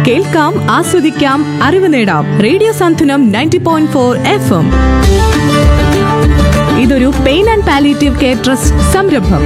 കേൾക്കാം ആസ്വദിക്കാം അറിവ് നേടാം radio Santhwanam ninety point four F M ഇതൊരു pain and palliative care trust സംരംഭം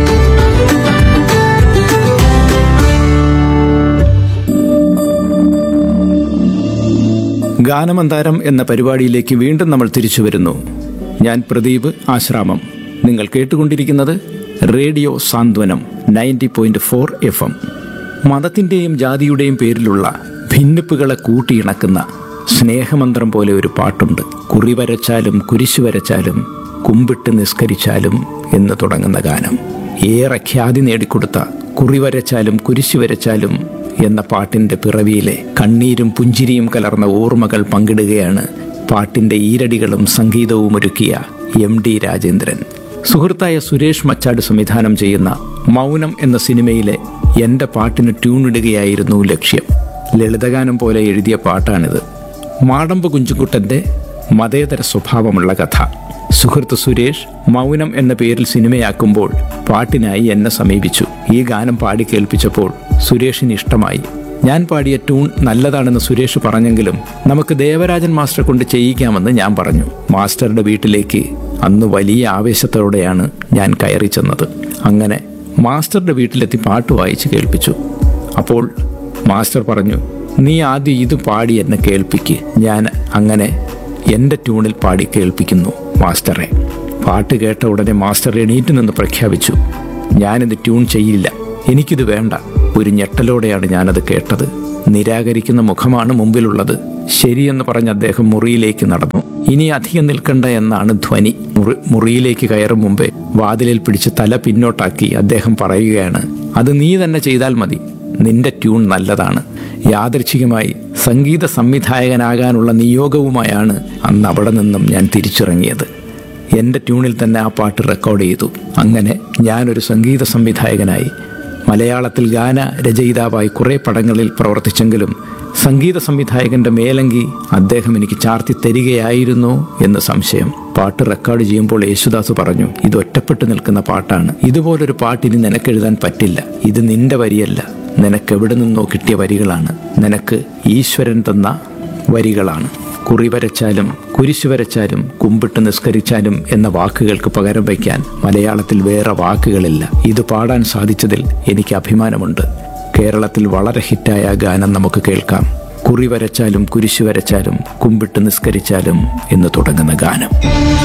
ഗാനമന്താരം എന്ന പരിപാടിയിലേക്ക് വീണ്ടും നമ്മൾ തിരിച്ചു വരുന്നു ഞാൻ പ്രദീപ് ആശ്രാമം നിങ്ങൾ കേട്ടുകൊണ്ടിരിക്കുന്നത് radio Santhwanam ninety point four F M മതത്തിൻ്റെയും ജാതിയുടെയും പേരിലുള്ള ഭിന്നിപ്പുകളെ കൂട്ടിയിണക്കുന്ന സ്നേഹമന്ത്രം പോലെ ഒരു പാട്ടുണ്ട് കുറി വരച്ചാലും കുരിശു വരച്ചാലും കുമ്പിട്ട് നിസ്കരിച്ചാലും എന്ന് തുടങ്ങുന്ന ഗാനം ഏറെ ഖ്യാതി നേടിക്കൊടുത്ത കുറി വരച്ചാലും കുരിശു വരച്ചാലും എന്ന പാട്ടിന്റെ പിറവിയിലെ കണ്ണീരും പുഞ്ചിരിയും കലർന്ന ഓർമ്മകൾ പങ്കിടുകയാണ് പാട്ടിന്റെ ഈരടികളും സംഗീതവും ഒരുക്കിയ എം ഡി രാജേന്ദ്രൻ സുഹൃത്തായ സുരേഷ് മച്ചാട് സംവിധാനം ചെയ്യുന്ന മൗനം എന്ന സിനിമയിലെ എന്റെ പാട്ടിന് ട്യൂണിടുകയായിരുന്നു ലക്ഷ്യം ലളിതഗാനം പോലെ എഴുതിയ പാട്ടാണിത് മാടമ്പ് കുഞ്ചുകുട്ടന്റെ മതേതര സ്വഭാവമുള്ള കഥ സുഹൃത്ത് സുരേഷ് മൗനം എന്ന പേരിൽ സിനിമയാക്കുമ്പോൾ പാട്ടിനായി എന്നെ സമീപിച്ചു ഈ ഗാനം പാടി കേൾപ്പിച്ചപ്പോൾ സുരേഷിന് ഇഷ്ടമായി ഞാൻ പാടിയ ട്യൂൺ നല്ലതാണെന്ന് സുരേഷ് പറഞ്ഞെങ്കിലും നമുക്ക് ദേവരാജൻ മാസ്റ്റർ കൊണ്ട് ചെയ്യിക്കാമെന്ന് ഞാൻ പറഞ്ഞു മാസ്റ്ററുടെ വീട്ടിലേക്ക് അന്ന് വലിയ ആവേശത്തോടെയാണ് ഞാൻ കയറി ചെന്നത് അങ്ങനെ മാസ്റ്ററുടെ വീട്ടിലെത്തി പാട്ട് വായിച്ച് കേൾപ്പിച്ചു അപ്പോൾ മാസ്റ്റർ പറഞ്ഞു നീ ആദ്യം ഇത് പാടി എന്നെ കേൾപ്പിക്ക് ഞാൻ അങ്ങനെ എൻ്റെ ട്യൂണിൽ പാടി കേൾപ്പിക്കുന്നു മാസ്റ്ററെ പാട്ട് കേട്ട ഉടനെ മാസ്റ്റർ എണീറ്റ് നിന്ന് പ്രഖ്യാപിച്ചു ഞാനിത് ട്യൂൺ ചെയ്യില്ല എനിക്കിത് വേണ്ട ഒരു ഞെട്ടലോടെയാണ് ഞാനത് കേട്ടത് നിരാകരിക്കുന്ന മുഖമാണ് മുമ്പിലുള്ളത് ശരിയെന്ന് പറഞ്ഞ് അദ്ദേഹം മുറിയിലേക്ക് നടന്നു ഇനി അധികം നിൽക്കണ്ട എന്നാണ് ധ്വനി മുറി മുറിയിലേക്ക് കയറും മുമ്പേ വാതിലിൽ പിടിച്ച് തല പിന്നോട്ടാക്കി അദ്ദേഹം പറയുകയാണ് അത് നീ തന്നെ ചെയ്താൽ മതി നിന്റെ ട്യൂൺ നല്ലതാണ് യാദൃച്ഛികമായി സംഗീത സംവിധായകനാകാനുള്ള നിയോഗവുമായാണ് അന്ന് അവിടെ നിന്നും ഞാൻ തിരിച്ചിറങ്ങിയത് എൻ്റെ ട്യൂണിൽ തന്നെ ആ പാട്ട് റെക്കോർഡ് ചെയ്തു അങ്ങനെ ഞാനൊരു സംഗീത സംവിധായകനായി മലയാളത്തിൽ ഗാന രചയിതാവായി കുറേ പടങ്ങളിൽ പ്രവർത്തിച്ചെങ്കിലും സംഗീത സംവിധായകന്റെ മേലങ്കി അദ്ദേഹം എനിക്ക് ചാർത്തി തരികയായിരുന്നു എന്ന് സംശയം പാട്ട് റെക്കോർഡ് ചെയ്യുമ്പോൾ യേശുദാസ് പറഞ്ഞു ഇത് ഒറ്റപ്പെട്ടു നിൽക്കുന്ന പാട്ടാണ് ഇതുപോലൊരു പാട്ട് ഇനി നിനക്കെഴുതാൻ പറ്റില്ല ഇത് നിന്റെ വരിയല്ല നിനക്ക് എവിടെ നിന്നോ കിട്ടിയ വരികളാണ് നിനക്ക് ഈശ്വരൻ തന്ന വരികളാണ് കുറി വരച്ചാലും കുരിശു വരച്ചാലും കുമ്പിട്ട് നിസ്കരിച്ചാലും എന്ന വാക്കുകൾക്ക് പകരം വയ്ക്കാൻ മലയാളത്തിൽ വേറെ വാക്കുകളില്ല ഇത് പാടാൻ സാധിച്ചതിൽ എനിക്ക് അഭിമാനമുണ്ട് കേരളത്തിൽ വളരെ ഹിറ്റായ ആ ഗാനം നമുക്ക് കേൾക്കാം കുറി വരച്ചാലും കുരിശു വരച്ചാലും കുമ്പിട്ട് നിസ്കരിച്ചാലും എന്ന് തുടങ്ങുന്ന ഗാനം